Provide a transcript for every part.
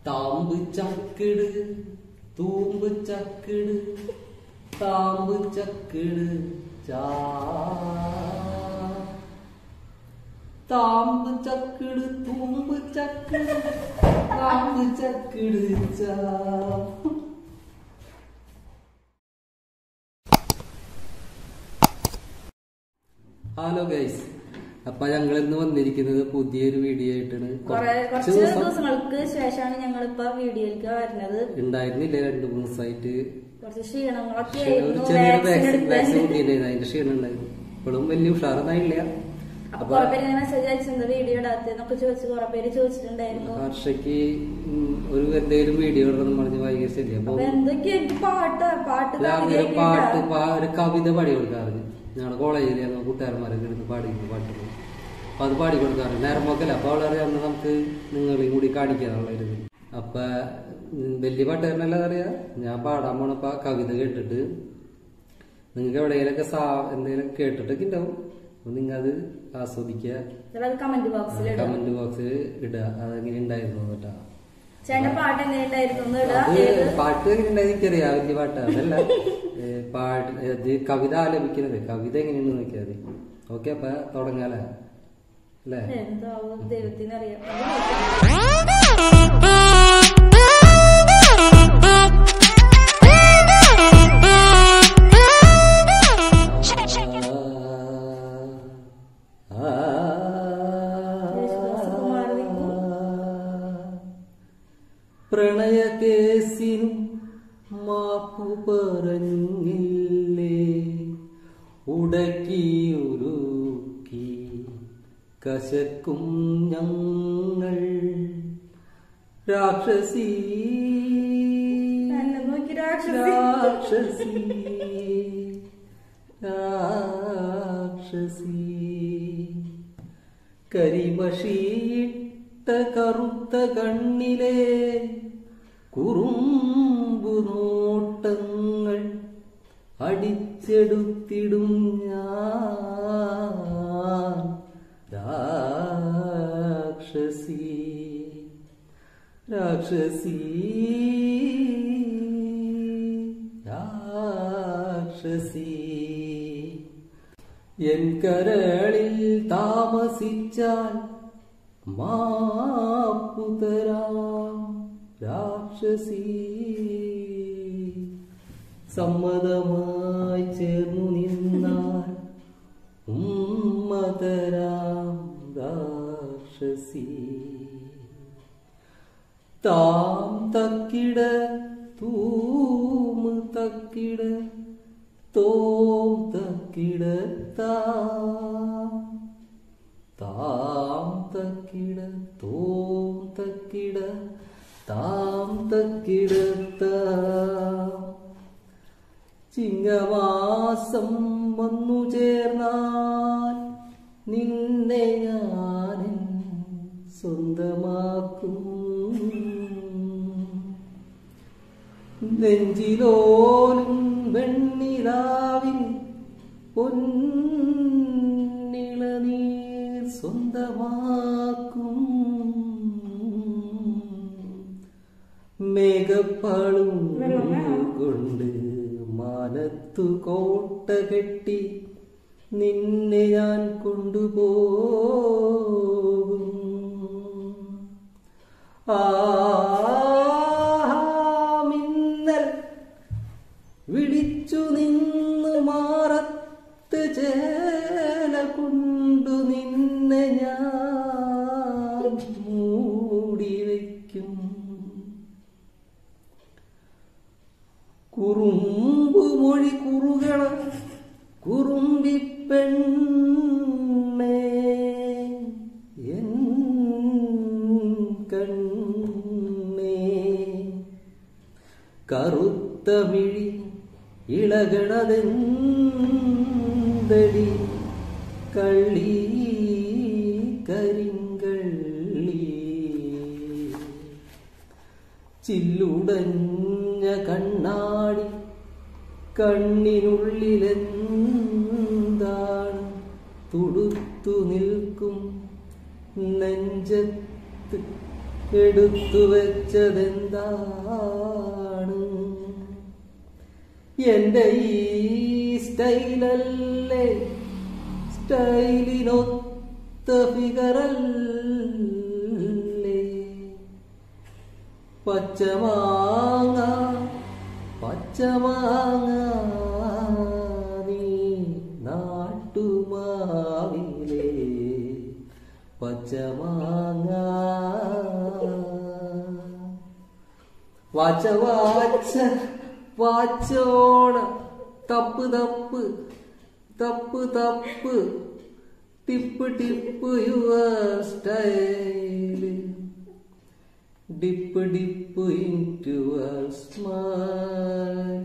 താമ്പ് ചക്കിട് തൂമ്പ് ചക്കിട് താമ്പ് ചക്കിട് ചാ താമ്പ് ചക്കിട് തൂമ്പ് ചക്കിട് താമ്പ് ചക്കിട് ചാ hello guys അപ്പൊ ഞങ്ങൾ ഇന്ന് വന്നിരിക്കുന്നത് പുതിയൊരു വീഡിയോ ആയിട്ടാണ് കുറെ കുറച്ച് കുറച്ച് ദിവസം ദിവസങ്ങൾക്ക് ശേഷമാണ് ഞങ്ങൾ ഇപ്പൊ വീഡിയോയിലേക്ക് വരുന്നത് ഉണ്ടായിരുന്നില്ല രണ്ടു മൂന്ന് ദിവസമായിട്ട് കുറച്ച് ക്ഷീണങ്ങളൊക്കെ ഒരു ആയിരുന്നു ചെറിയൊരു വാക്സിൻ വാക്സിൻ വാക്സിൻ എടുത്ത് കുത്തിയിട്ടുണ്ടായിരുന്നു അതിന്റെ ക്ഷീണം ഉണ്ടായിരുന്നു ഇപ്പോഴും വലിയ ഉഷാറൊന്നായില്ല അപ്പൊ കുറെ പേര് ഇങ്ങനെ മെസ്സേജ് അയച്ചത് വീഡിയോ ഇടാത്തെന്നൊക്കെ ചോദിച്ചു കുറെ പേര് ചോദിച്ചിട്ടുണ്ടായിരുന്നു ഹർഷയ്ക്ക് ഉം, ഒരു എന്തെങ്കിലും വീഡിയോ ഇടണം പറഞ്ഞ് വൈകി ശരി അപ്പൊ അപ്പൊ എന്തൊക്കെ എനിക്ക് പാട്ട് പാട്ട് രാവിലെ ഒരു കവിതയൊക്കെ പാട്ട് ഇടാം. പാ- ഒരു കവിത പാടി കൊടുക്കാറുണ്ട് ഞങ്ങളുടെ കോളേജിൽ ഞങ്ങൾ കൂട്ടുകാരന്മാരൊക്കെ എടുത്ത് പാടിക്കുന്ന പാട്ടുകൾ അപ്പൊ അത് പാടി കൊടുക്കാറുണ്ട് നേരം പോക്കല്ല അപ്പൊ അവളെ അന്ന് നമുക്ക് നിങ്ങളെയും കൂടി കാണിക്കാന്നുള്ള ഒരു ഇത്. അപ്പൊ ഉം, വലിയ പാട്ടുകാരനല്ല അറിയാ ഞാൻ പാടാൻ പോണപ്പോ ആ കവിത കേട്ടിട്ട് നിങ്ങൾക്ക് എവിടെയെങ്കിലൊക്കെ സാ എന്തെങ്കിലും കേട്ടിട്ടൊക്കെ ഉണ്ടാവും അപ്പൊ നിങ്ങൾ അത് ആസ്വദിക്കുക ചിലത് കമന്റ് ബോക്സിൽ ഇടും കമന്റ് ബോക്സിൽ ഇടുക അതെങ്ങനെ ഉണ്ടായിരുന്നു കേട്ടാ ചേട്ടന്റെ പാട്ട് എങ്ങനെയുണ്ടായിരുന്നു എന്ന് ഇടുക അത് ഏത് പാട്ട് എങ്ങനെയുണ്ടായി എനിക്കറിയാം വലിയ പാട്ട് അതല്ല ഏ, പാട്ട് അത് കവിത ആലപിക്കുന്നത് കവിത എങ്ങനെയാണെന്ന് നോക്കിയാൽ മതി ഓക്കെ അപ്പൊ തുടങ്ങാലേ അല്ലേ എന്താവും ദൈവത്തിനറിയാം യേശുദാസകുമാരൻ നിൽക്കൂ. പ്രണയകേസിനും മാപ്പു പറഞ്ഞില്ലേ ഉടക്കിയുരുക്കി കശക്കും ഞങ്ങൾ രാക്ഷസി എന്നെ നോക്കി രാക്ഷസി രാക്ഷസി രാക്ഷസി കരിമഷിയിട്ട കറുത്ത കണ്ണിലെ കുറുമ്പു നോട്ടങ്ങൾ അടിച്ചെടുത്തിടും ഞാൻ രാക്ഷസി രാക്ഷസി രാക്ഷസി എൻ കരളിൽ താമസിച്ചാൽ മാപ്പുതരാം രാക്ഷസി സമ്മതമായി ചേർന്നു നിന്നാൽ ഉമ്മതരാം രാക്ഷസി താം തക്കിട തൂമ് തക്കിട തോം തക്കിട താം താം തക്കിട തോം തക്കിട താം തക്കിട താം ചിങ്ങമാസം വന്നു ചേർന്നാൽ നിന്നെ ഞാൻ സ്വന്തമാക്കും നെഞ്ചിലോലും വെണ്ണിലാവിൻ പൊന്നിളനീർ സ്വന്തമാക്കും മേഘപ്പാളും കൊണ്ട് മാനത്തു കോട്ട കെട്ടി നിന്നെ ഞാൻ കൊണ്ടുപോകും ആ മിന്നൽ വിളിച്ചു നിന്ന് മാറത്ത് ചേല കൊണ്ടു നിന്നെ ഞാൻ മൂടി വയ്ക്കും കുറുമ്പു മൊഴി കുറുകള കുറുമ്പി പെണ്ണേ എൻ കണ്ണേ കറുത്ത മിഴി ഇളകണതെന്തടി കള്ളി കരിങ്കള്ളി ചില്ലുടഞ്ഞ കണ്ണാടി കണ്ണിനുള്ളിലെന്താണ് തുടുത്തു നിൽക്കും നെഞ്ചത്ത് എടുത്തു വെച്ചതെന്താണ് എന്റെ ഈ സ്റ്റൈലല്ലേ സ്റ്റൈലിനൊത്ത ഫിഗറല്ലേ പച്ചമാങ്ങ പച്ചമാങ്ങ നീ നാട്ടുമാവിലേ പച്ചമാങ്ങ വാച്ച വാച്ച വാച്ചോണ തപ്പ് tap tap tap tip tip your style dip dip into a smile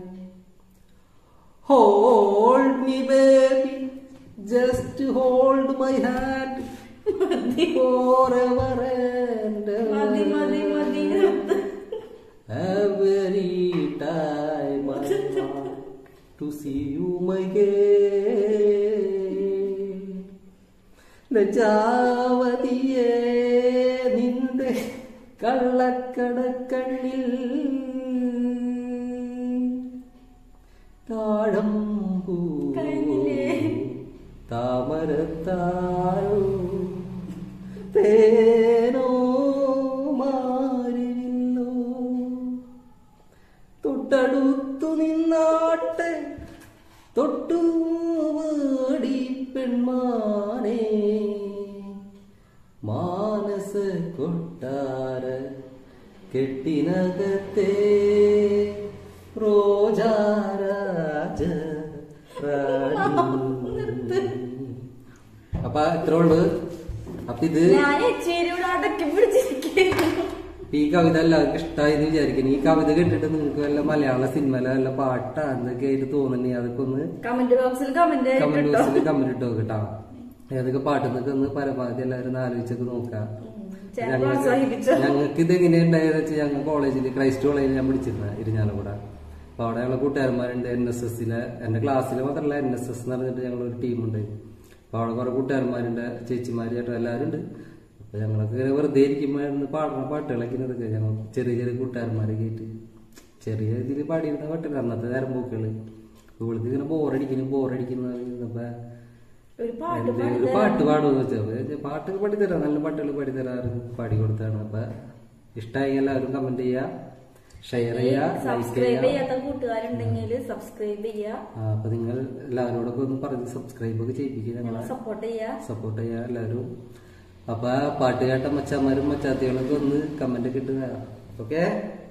hold me baby just hold my hand forever and മതി മതി മതി ever every time I want to see you my again ലജാവതിയേ നിന്റെ കള്ളക്കടക്കണ്ണിൽ താഴമ്പൂ കഴിഞ്ഞില്ലേ? താമരത്താരോ തേനോ മാറില്ലോ തൊട്ടടുത്തു നിന്നാട്ടെ തൊട്ടു വേടി പെൺമാനേ മാനസ കൊട്ടാര കെട്ടിനകത്തെ റോജാരാജ അപ്പൊ ഇത്ര ഉള്ളു അപ്പൊ ഇത് ഞാൻ എച്ചേരിയോട് അടക്കി പിടിച്ചിരിക്കുന്നു ഇപ്പൊ ഈ കവിത എല്ലാവർക്കും ഇഷ്ടമായി എന്ന് വിചാരിക്കുന്നു ഈ കവിത കേട്ടിട്ട് നിങ്ങൾക്ക് വല്ല മലയാള സിനിമയിലെ വല്ല പാട്ടാ എന്തൊക്കെ ആയിട്ട് തോന്നുന്നുണ്ടെങ്കിൽ അതൊക്കെ ഒന്ന് കമന്റ് ബോക്സിൽ കമന്റ് കമന്റ് കേട്ടോ ബോക്സിൽ കമന്റ് ഇട്ട് നോക്കട്ടാ ഏതൊക്കെ പാട്ടെന്നൊക്കെ ഒന്ന് പരമാവധി എല്ലാവരും ഒന്ന് ആലോചിച്ചൊക്കെ നോക്കാം ചേട്ടൻ പ്രോത്സാഹിപ്പിച്ചോ? ഞങ്ങൾക്ക് ഇത് എങ്ങനെ ഉണ്ടായെന്ന് വെച്ചാൽ ഞങ്ങൾ കോളേജിൽ ക്രൈസ്റ്റ് കോളേജിൽ ഞാൻ പഠിച്ചിരുന്ന ഇരിഞ്ഞാലക്കുട അപ്പൊ അവിടെ ഞങ്ങളെ കൂട്ടുകാരന്മാരുണ്ട് എൻ എസ് എസിലെ എന്റെ ക്ലാസ്സിൽ മാത്രമല്ല എൻ എസ് എസ് എന്ന് പറഞ്ഞിട്ട് ഞങ്ങൾ ഒരു ടീമുണ്ട് അപ്പൊ അവിടെ കുറെ കൂട്ടുകാരന്മാരുണ്ട് ചേച്ചിമാര് ചേട്ടൻ എല്ലാവരും ഉണ്ട് അപ്പൊ ഞങ്ങളൊക്കെ ഇങ്ങനെ വെറുതെ ഇരിക്കുമ്പോഴായിരുന്നു പാടുന്ന പാട്ടുകളൊക്കെ ഇതൊക്കെ ഞങ്ങൾ ചെറിയ ചെറിയ കൂട്ടുകാരന്മാരെ കേട്ട് ചെറിയ രീതിയിൽ പാടിയിരുന്ന പാട്ടുകൾ അന്നത്തെ നേരം പോക്കുകള് ഇവിടുത്തെ ഇങ്ങനെ ബോറടിക്കുന്നു ബോറടിക്കുന്നു അപ്പൊ ഒരു പാട്ട് എന്തെങ്കിലും ഒരു പാട്ട് പാടുമെന്ന് വെച്ചാൽ പാട്ടൊക്കെ പാടിത്തരാം നല്ല പാട്ടുകൾ പാടിത്തരാറ് പാടി കൊടുത്താണ് അപ്പൊ ഇഷ്ടമായി എല്ലാവരും കമന്റ് ചെയ്യുക ഷെയർ ചെയ്യുക ലൈക്ക് സബ്സ്ക്രൈബ് ചെയ്യുക ചെയ്യാത്ത കൂട്ടുകാരുണ്ടെങ്കിൽ സബ്സ്ക്രൈബ് ചെയ്യുക ആ, അപ്പൊ നിങ്ങൾ എല്ലാവരോടൊക്കെ ഒന്ന് പറഞ്ഞ് സബ്സ്ക്രൈബ് ഒക്കെ ചെയ്യിപ്പിക്കുക ഞങ്ങളെ സപ്പോർട്ട് ചെയ്യുക സപ്പോർട്ട് ചെയ്യുക എല്ലാവരും അപ്പൊ ആ പാട്ട് കേട്ട മച്ചാന്മാരും മച്ചാത്തികളൊക്കെ ഒന്ന് കമന്റ് ഒക്കെ ഇട്ട് ഓക്കെ